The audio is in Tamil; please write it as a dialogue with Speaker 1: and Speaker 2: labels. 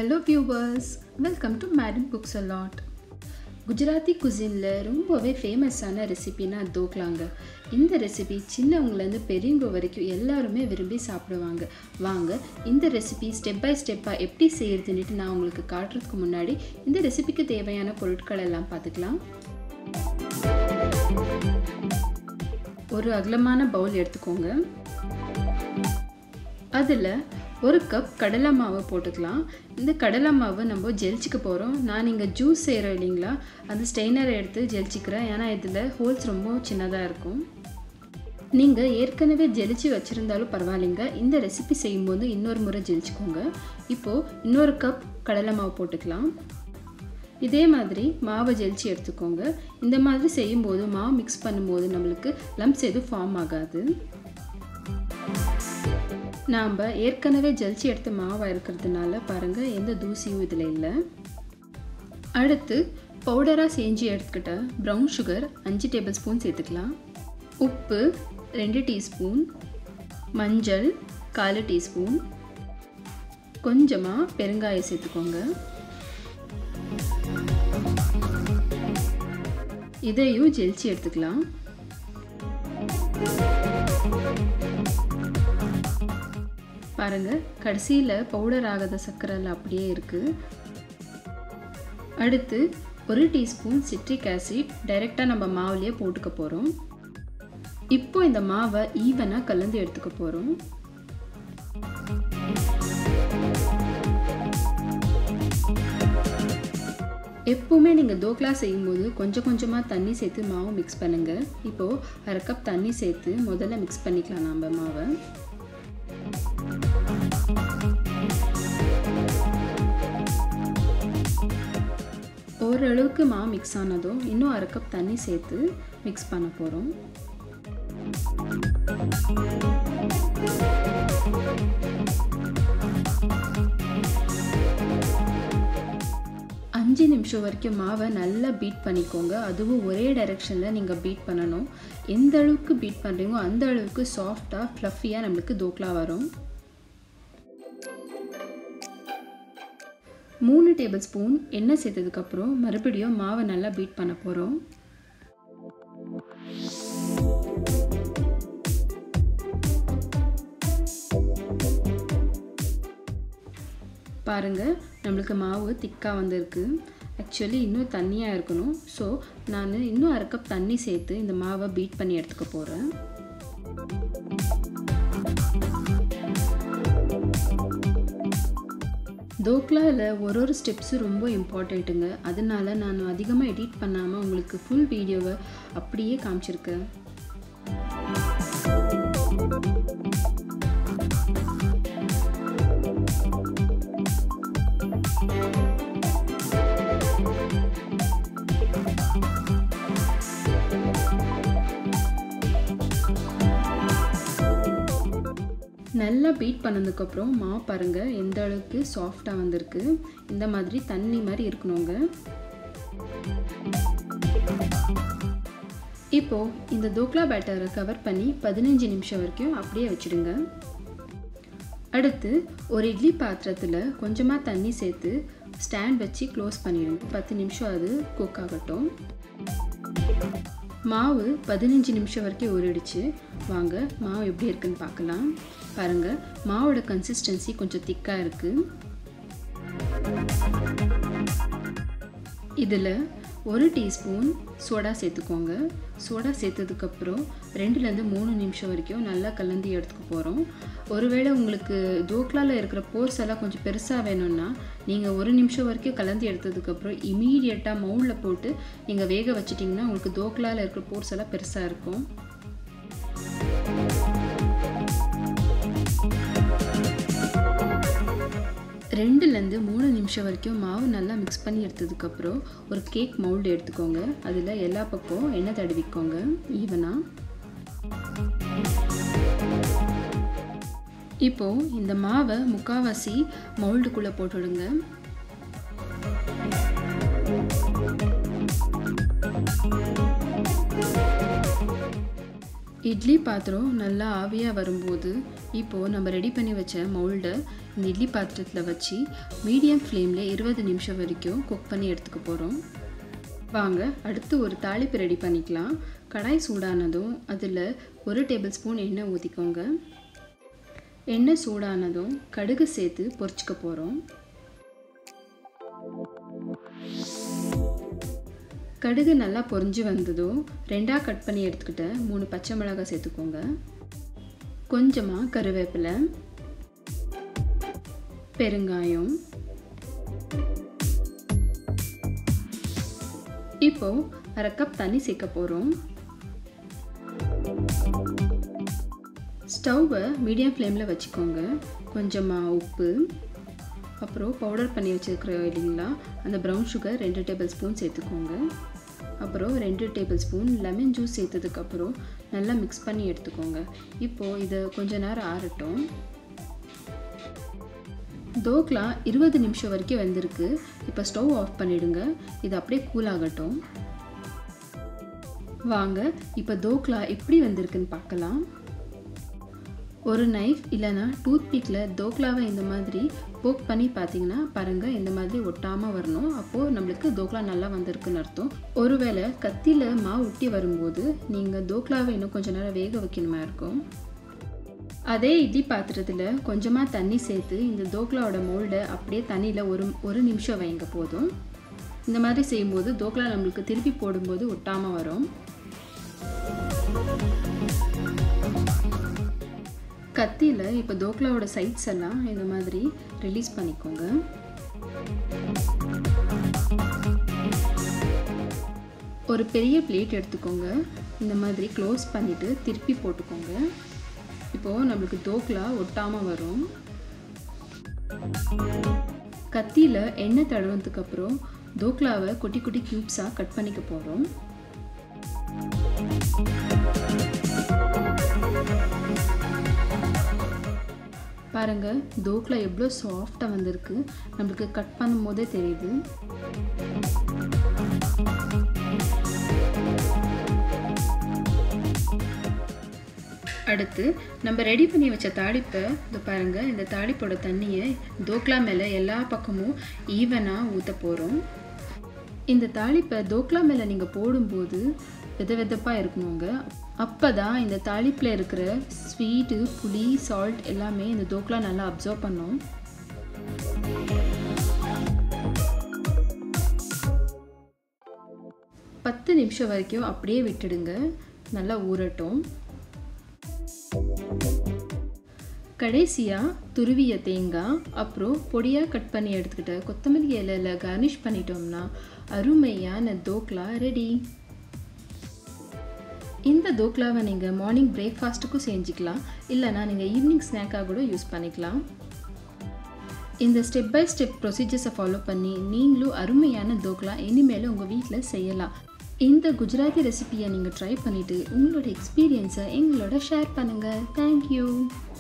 Speaker 1: hello viewers welcome to madam cooks a lot Gujarati குசினில் ரொம்பவே ஃபேமஸான ரெசிபினா தோக்லாங்க இந்த ரெசிபி சின்னவங்கலேருந்து பெரியவங்க வரைக்கும் எல்லாருமே விரும்பி சாப்பிடுவாங்க வாங்க இந்த ரெசிபி ஸ்டெப் பை ஸ்டெப்பாக எப்படி செய்கிறதுன்னுட்டு நான் உங்களுக்கு காட்டுறதுக்கு முன்னாடி இந்த ரெசிபிக்கு தேவையான பொருட்கள் எல்லாம் பார்த்துக்கலாம் ஒரு அகலமான பவுல் எடுத்துக்கோங்க அதில் ஒரு கப் கடலை மாவு போட்டுக்கலாம் இந்த கடலை மாவு நம்ம ஜெலிச்சிக்க போகிறோம் நான் இங்கே ஜூஸ் செய்கிறோம் இல்லைங்களா அந்த ஸ்டெய்னரை எடுத்து ஜெலிச்சிக்கிறேன் ஏன்னா இதில் ஹோல்ஸ் ரொம்ப சின்னதாக இருக்கும் நீங்கள் ஏற்கனவே ஜெலிச்சு வச்சுருந்தாலும் பரவாயில்லைங்க இந்த ரெசிபி செய்யும்போது இன்னொரு முறை ஜெலிச்சுக்கோங்க இப்போது இன்னொரு கப் கடலை மாவு போட்டுக்கலாம் இதே மாதிரி மாவை ஜெலிச்சு எடுத்துக்கோங்க இந்த மாதிரி செய்யும்போது மாவு மிக்ஸ் பண்ணும்போது நம்மளுக்கு லம்ஸ் எதுவும் ஃபார்ம் ஆகாது நாம் ஏற்கனவே ஜலிச்சு எடுத்த மாவாக இருக்கிறதுனால பாருங்கள் எந்த தூசியும் இதில் இல்லை அடுத்து பவுடராக செஞ்சு எடுத்துக்கிட்ட ப்ரௌன் சுகர் அஞ்சு டேபிள் ஸ்பூன் சேர்த்துக்கலாம் உப்பு ரெண்டு டீஸ்பூன் மஞ்சள் காலு டீஸ்பூன் கொஞ்சமாக பெருங்காயம் சேர்த்துக்கோங்க இதையும் ஜெலிச்சு எடுத்துக்கலாம் பாருங்கள் கடைசியில் பவுடர் ஆகாத சர்க்கரை அப்படியே இருக்குது அடுத்து ஒரு டீஸ்பூன் சிட்ரிக் ஆசிட் டைரெக்டாக நம்ம மாவுலேயே போட்டுக்க போகிறோம் இப்போ இந்த மாவை ஈவனாக கலந்து எடுத்துக்க போகிறோம் எப்போவுமே நீங்கள் தோக்லா செய்யும்போது கொஞ்சம் கொஞ்சமாக தண்ணி சேர்த்து மாவு மிக்ஸ் பண்ணுங்கள் இப்போது அரை கப் தண்ணி சேர்த்து முதல்ல மிக்ஸ் பண்ணிக்கலாம் நம்ம மாவை ஓரளவுக்கு மா மிக்ஸ் ஆனதும் இன்னும் அரை கப் தண்ணி சேர்த்து மிக்ஸ் பண்ண போகிறோம் அஞ்சு நிமிஷம் வரைக்கும் மாவை நல்லா பீட் பண்ணிக்கோங்க அதுவும் ஒரே டைரெக்ஷனில் நீங்கள் பீட் பண்ணணும் எந்த அளவுக்கு பீட் பண்ணுறீங்களோ அந்த அளவுக்கு சாஃப்டாக ஃப்ளஃபியாக நம்மளுக்கு தோக்லா வரும் மூணு டேபிள் ஸ்பூன் எண்ணெய் சேர்த்ததுக்கப்புறம் மறுபடியும் மாவை நல்லா பீட் பண்ண போகிறோம் பாருங்கள் நம்மளுக்கு மாவு திக்காக வந்திருக்கு ஆக்சுவலி இன்னும் தண்ணியாக இருக்கணும் ஸோ நான் இன்னும் அரை கப் தண்ணி சேர்த்து இந்த மாவை பீட் பண்ணி எடுத்துக்க போகிறேன் தோக்லாவில் ஒரு ஒரு ஸ்டெப்ஸும் ரொம்ப இம்பார்ட்டண்ட்டுங்க அதனால நான் அதிகமாக எடிட் பண்ணாமல் உங்களுக்கு ஃபுல் வீடியோவை அப்படியே காமிச்சிருக்கேன் நல்லா பீட் பண்ணதுக்கப்புறம் மாவு பாருங்கள் எந்த அளவுக்கு சாஃப்டாக வந்திருக்கு இந்த மாதிரி தண்ணி மாதிரி இருக்கணுங்க இப்போது இந்த தோக்லா பேட்டரை கவர் பண்ணி பதினஞ்சு நிமிஷம் வரைக்கும் அப்படியே வச்சுடுங்க அடுத்து ஒரு இட்லி பாத்திரத்தில் கொஞ்சமாக தண்ணி சேர்த்து ஸ்டாண்ட் வச்சு க்ளோஸ் பண்ணிடுங்க பத்து நிமிஷம் அது குக் ஆகட்டும் மாவு பதினஞ்சு நிமிஷம் வரைக்கும் ஊறிடுச்சு வாங்க மாவு எப்படி இருக்குன்னு பார்க்கலாம் பாருங்கள் மாவோட கன்சிஸ்டன்சி கொஞ்சம் திக்காக இருக்குது இதில் ஒரு டீஸ்பூன் சோடா சேர்த்துக்கோங்க சோடா சேர்த்ததுக்கப்புறம் ரெண்டுலேருந்து மூணு நிமிஷம் வரைக்கும் நல்லா கலந்து எடுத்துக்க போகிறோம் ஒருவேளை உங்களுக்கு தோக்லாவில் இருக்கிற போர்ஸ் எல்லாம் கொஞ்சம் பெருசாக வேணும்னா நீங்கள் ஒரு நிமிஷம் வரைக்கும் கலந்து எடுத்ததுக்கப்புறம் இமீடியட்டாக மவுண்டில் போட்டு நீங்கள் வேக வச்சிட்டிங்கன்னா உங்களுக்கு தோக்லாவில் இருக்கிற போர்ஸ் எல்லாம் பெருசாக இருக்கும் ரெண்டுலேருந்து மூணு நிமிஷம் வரைக்கும் மாவு நல்லா மிக்ஸ் பண்ணி எடுத்ததுக்கப்புறம் ஒரு கேக் மவுல்டு எடுத்துக்கோங்க அதில் எல்லா பக்கம் எண்ணெய் தடவிக்கோங்க ஈவனாக இப்போது இந்த மாவை முக்காவாசி மவுல்டுக்குள்ளே போட்டுடுங்க இட்லி பாத்திரம் நல்லா ஆவியாக வரும்போது இப்போது நம்ம ரெடி பண்ணி வச்ச மோல்டை இந்த இட்லி பாத்திரத்தில் வச்சு மீடியம் ஃப்ளேமில் இருபது நிமிஷம் வரைக்கும் குக் பண்ணி எடுத்துக்க போகிறோம் வாங்க அடுத்து ஒரு தாளிப்பு ரெடி பண்ணிக்கலாம் கடாய் சூடானதும் அதில் ஒரு டேபிள் ஸ்பூன் எண்ணெய் ஊற்றிக்கோங்க எண்ணெய் சூடானதும் கடுகு சேர்த்து பொரிச்சுக்க போகிறோம் கடுகு நல்லா பொரிஞ்சு வந்ததும் ரெண்டாக கட் பண்ணி எடுத்துக்கிட்ட மூணு பச்சை மிளகாய் சேர்த்துக்கோங்க கொஞ்சமாக கருவேப்பிலை பெருங்காயம் இப்போ அரை கப் தண்ணி சேர்க்க போகிறோம் ஸ்டவ்வை மீடியம் ஃப்ளேமில் வச்சுக்கோங்க கொஞ்சமாக உப்பு அப்புறம் பவுடர் பண்ணி வச்சுருக்கிறோம் இல்லைங்களா அந்த ப்ரௌன் சுகர் ரெண்டு டேபிள் ஸ்பூன் சேர்த்துக்கோங்க அப்புறம் ரெண்டு டேபிள் ஸ்பூன் லெமன் ஜூஸ் சேர்த்ததுக்கப்புறம் நல்லா மிக்ஸ் பண்ணி எடுத்துக்கோங்க இப்போது இதை கொஞ்ச நேரம் ஆறட்டும் தோக்லா இருபது நிமிஷம் வரைக்கும் வெந்திருக்கு இப்போ ஸ்டவ் ஆஃப் பண்ணிவிடுங்க இது அப்படியே கூல் ஆகட்டும் வாங்க இப்போ தோக்லா எப்படி வந்திருக்குன்னு பார்க்கலாம் ஒரு நைஃப் இல்லைனா டூத் பிக்கில் தோக்லாவை இந்த மாதிரி போக் பண்ணி பார்த்தீங்கன்னா பாருங்கள் இந்த மாதிரி ஒட்டாமல் வரணும் அப்போது நம்மளுக்கு தோக்லா நல்லா வந்திருக்குன்னு அர்த்தம் ஒருவேளை கத்தியில் மாவு ஒட்டி வரும்போது நீங்கள் தோக்லாவை இன்னும் கொஞ்சம் நேரம் வேக வைக்கணுமா இருக்கும் அதே இட்லி பாத்திரத்தில் கொஞ்சமாக தண்ணி சேர்த்து இந்த தோக்லாவோட மோல்டை அப்படியே தண்ணியில் ஒரு ஒரு நிமிஷம் வைங்க போதும் இந்த மாதிரி செய்யும்போது தோக்லா நம்மளுக்கு திருப்பி போடும்போது ஒட்டாமல் வரும் கத்தியில் இப்போ தோக்லாவோட சைட்ஸ் எல்லாம் இந்த மாதிரி ரிலீஸ் பண்ணிக்கோங்க ஒரு பெரிய பிளேட் எடுத்துக்கோங்க இந்த மாதிரி க்ளோஸ் பண்ணிவிட்டு திருப்பி போட்டுக்கோங்க இப்போது நம்மளுக்கு தோக்லா ஒட்டாமல் வரும் கத்தியில் எண்ணெய் தடவுனதுக்கப்புறம் தோக்லாவை குட்டி குட்டி க்யூப்ஸாக கட் பண்ணிக்க போகிறோம் பாருங்கள் தோக்லா எவ்வளோ சாஃப்டாக வந்திருக்கு நம்மளுக்கு கட் பண்ணும் போதே தெரியுது அடுத்து நம்ம ரெடி பண்ணி வச்ச தாளிப்பை இது பாருங்கள் இந்த தாளிப்போட தண்ணியை தோக்லா மேலே எல்லா பக்கமும் ஈவனாக ஊற்ற போகிறோம் இந்த தாளிப்பை தோக்லா மேலே நீங்கள் போடும்போது வித விதப்பாக இருக்கணுங்க அப்போ தான் இந்த தாளிப்பில் இருக்கிற ஸ்வீட்டு புளி சால்ட் எல்லாமே இந்த தோக்லா நல்லா அப்சர்வ் பண்ணும் பத்து நிமிஷம் வரைக்கும் அப்படியே விட்டுடுங்க நல்லா ஊறட்டும் கடைசியாக துருவிய தேங்காய் அப்புறம் பொடியாக கட் பண்ணி எடுத்துக்கிட்ட கொத்தமல்லி இலையில் கார்னிஷ் பண்ணிட்டோம்னா அருமையான தோக்லா ரெடி இந்த தோக்லாவை நீங்கள் மார்னிங் பிரேக்ஃபாஸ்ட்டுக்கும் செஞ்சுக்கலாம் இல்லைனா நீங்கள் ஈவினிங் ஸ்நாக்காக கூட யூஸ் பண்ணிக்கலாம் இந்த ஸ்டெப் பை ஸ்டெப் ப்ரொசீஜர்ஸை ஃபாலோ பண்ணி நீங்களும் அருமையான தோக்லா இனிமேல் உங்கள் வீட்டில் செய்யலாம் இந்த குஜராத்தி ரெசிபியை நீங்கள் ட்ரை பண்ணிவிட்டு உங்களோட எக்ஸ்பீரியன்ஸை எங்களோட ஷேர் பண்ணுங்கள் தேங்க்யூ